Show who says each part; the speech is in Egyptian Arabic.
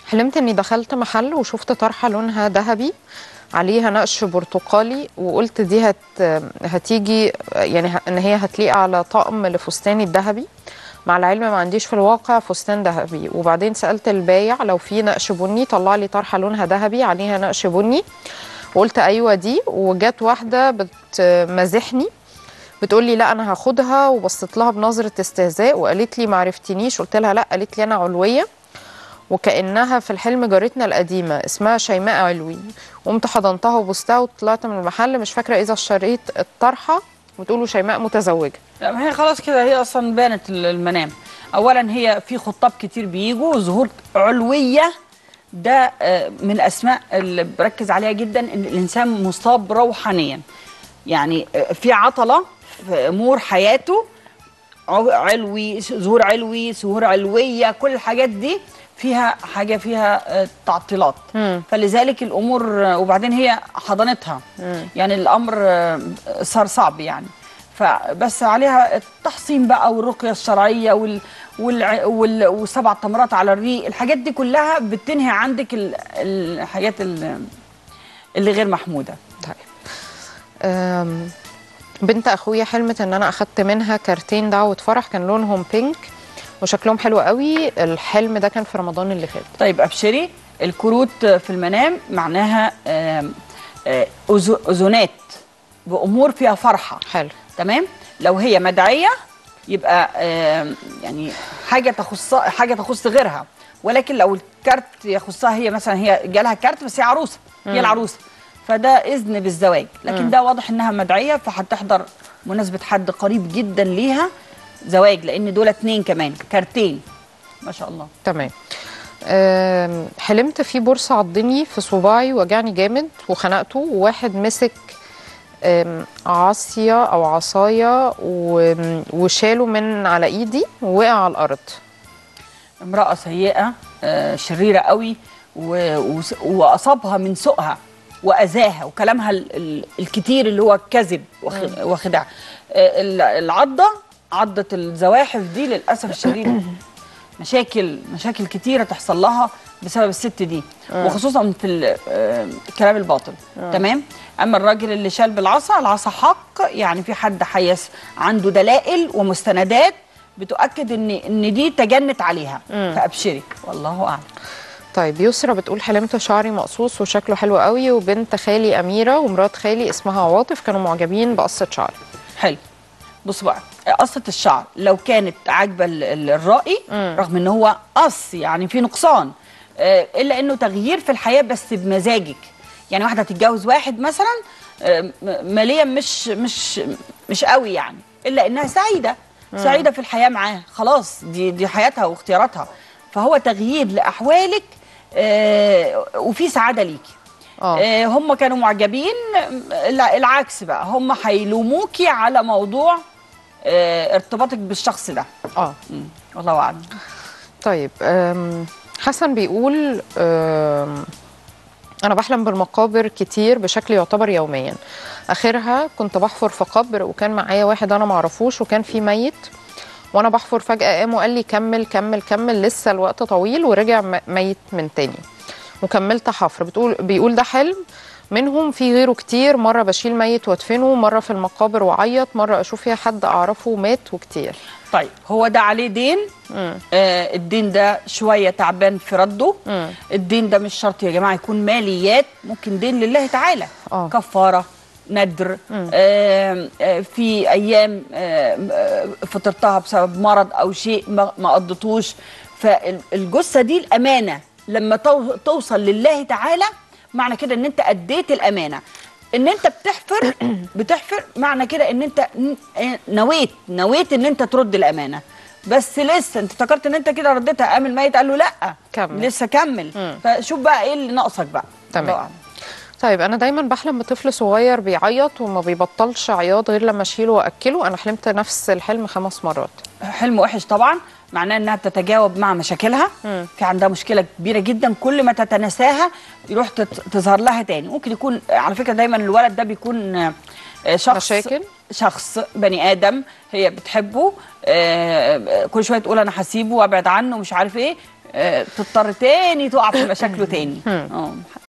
Speaker 1: حلمت اني دخلت محل وشفت طرحه لونها ذهبي عليها نقش برتقالي وقلت دي هت هتيجي يعني ه- ان هي هتليق على طقم لفستاني الذهبي مع العلم ما عنديش في الواقع فستان ذهبي وبعدين سالت البايع لو في نقش بني طلع لي طرحه لونها ذهبي عليها نقش بني وقلت ايوه دي وجت واحده بتمازحني بتقول لي لا انا هاخدها وبصيت لها بنظره استهزاء وقالت لي ما عرفتنيش قلت لها لا قالت لي انا علويه وكانها في الحلم جارتنا القديمه اسمها شيماء علوي قمت حضنتها وبوستها وطلعت من المحل مش فاكره اذا اشتريت الطرحه وتقولوا شيماء متزوجه
Speaker 2: لا ما هي خلاص كده هي اصلا بانت ال- المنام اولا هي في خطاب كتير بيجوا ظهور علويه ده آه، من الاسماء اللي بركز عليها جدا ان الانسان مصاب روحانيا يعني آه، في عطله في امور حياته عو- علوي ظهور علوي ظهور علويه كل الحاجات دي فيها حاجه فيها آه، تعطيلات
Speaker 1: مم.
Speaker 2: فلذلك الامور آه، وبعدين هي حضنتها يعني الامر آه، صار صعب يعني فبس عليها التحصين بقى والرقيه الشرعيه وال والع... وال... والسبع تمرات على الريق الحاجات دي كلها بتنهي عندك ال... الحاجات ال- اللي غير محموده
Speaker 1: طيب أم، بنت اخويا حلمت ان انا اخدت منها كارتين دعوه فرح كان لونهم بينك وشكلهم حلو قوي الحلم ده كان في رمضان اللي فات
Speaker 2: طيب ابشري الكروت في المنام معناها آم، آه، أذ- اذونات بامور فيها فرحه
Speaker 1: حلو
Speaker 2: تمام لو هي مدعيه يبقى آم، يعني حاجه تخص حاجه تخص غيرها ولكن لو الكارت يخصها هي مثلا هي جالها كارت بس هي عروسه هي العروسه فده اذن بالزواج لكن ده واضح انها مدعيه فهتحضر مناسبه حد قريب جدا ليها زواج لان دول اتنين كمان كارتين ما شاء الله
Speaker 1: تمام أم، حلمت في بورصه عضني في صباعي وجعني جامد وخنقته وواحد مسك أم، عصية أو عصاية و- وشاله من على إيدي ووقع على الأرض
Speaker 2: امرأة سيئة آه، شريرة قوي و- وس- وأصابها من سوءها وأذاها وكلامها ال- ال- الكتير اللي هو كذب وخ- وخداع آه، ال- العضة عضة الزواحف دي للأسف الشديد مشاكل مشاكل كتيرة تحصل لها بسبب الست دي وخصوصا في ال- آه، الكلام الباطل تمام اما الراجل اللي شال بالعصا العصا حق يعني في حد حيس عنده دلائل ومستندات بتؤكد ان ان دي تجنت عليها فابشري والله اعلم
Speaker 1: طيب يسرا بتقول حلمت شعري مقصوص وشكله حلو قوي وبنت خالي أميرة ومرات خالي اسمها عواطف كانوا معجبين بقصة شعري
Speaker 2: حلو بص بقى قصة الشعر لو كانت عاجبة ال- ال- الرأي رغم ان هو قص يعني في نقصان آه، الا انه تغيير في الحياة بس بمزاجك يعني واحدة تتجوز واحد مثلا آه، م- ماليا مش مش مش قوي يعني الا انها سعيدة سعيدة في الحياة معاه خلاص دي دي حياتها واختياراتها فهو تغيير لأحوالك آه، وفي سعادة ليكي
Speaker 1: اه
Speaker 2: آه، هم كانوا معجبين لا العكس بقى هم هيلوموكي على موضوع آه، ارتباطك بالشخص ده
Speaker 1: اه
Speaker 2: مم، والله اعلم
Speaker 1: طيب أم، حسن بيقول أم، أنا بحلم بالمقابر كتير بشكل يعتبر يوميا آخرها كنت بحفر في قبر وكان معايا واحد أنا معرفوش وكان فيه ميت وأنا بحفر فجأة قام وقال لي كمل كمل كمل لسه الوقت طويل ورجع م- ميت من تاني وكملت حفر بتقول بيقول ده حلم منهم في غيره كتير مرة بشيل ميت وادفنه مرة في المقابر وعيط مرة أشوف فيها حد أعرفه مات وكتير
Speaker 2: طيب هو ده عليه دين
Speaker 1: مم.
Speaker 2: آه الدين ده شويه تعبان في رده
Speaker 1: مم.
Speaker 2: الدين ده مش شرط يا جماعه يكون ماليات ممكن دين لله تعالى
Speaker 1: آه.
Speaker 2: كفاره ندر آه آه في ايام آه آه، فطرتها بسبب مرض او شيء ما ما قضيتوش فالجثه دي الامانه لما تو- توصل لله تعالى معنى كده ان انت اديت الامانه ان انت بتحفر بتحفر معنى كده ان انت ن- آه، نويت نويت ان انت ترد الامانه بس لسه انت افتكرت ان انت كده رديتها قام الميت قال له لا
Speaker 1: كمل.
Speaker 2: لسه كمل
Speaker 1: مم.
Speaker 2: فشوف بقى ايه اللي ناقصك بقى
Speaker 1: تمام.
Speaker 2: الله أعلم.
Speaker 1: طيب انا دايما بحلم بطفل صغير بيعيط وما بيبطلش عياط غير لما اشيله واكله انا حلمت نفس الحلم خمس مرات
Speaker 2: حلم وحش طبعا معناه انها بتتجاوب مع مشاكلها في عندها مشكله كبيره جدا كل ما تتناساها يروح تت- تظهر لها تاني ممكن يكون على فكره دايما الولد ده بيكون آه، شخص
Speaker 1: مشاكل؟
Speaker 2: شخص بني ادم هي بتحبه آه، كل شويه تقول انا هسيبه وابعد عنه ومش عارف ايه آه، تضطر تاني تقع في مشاكله تاني اه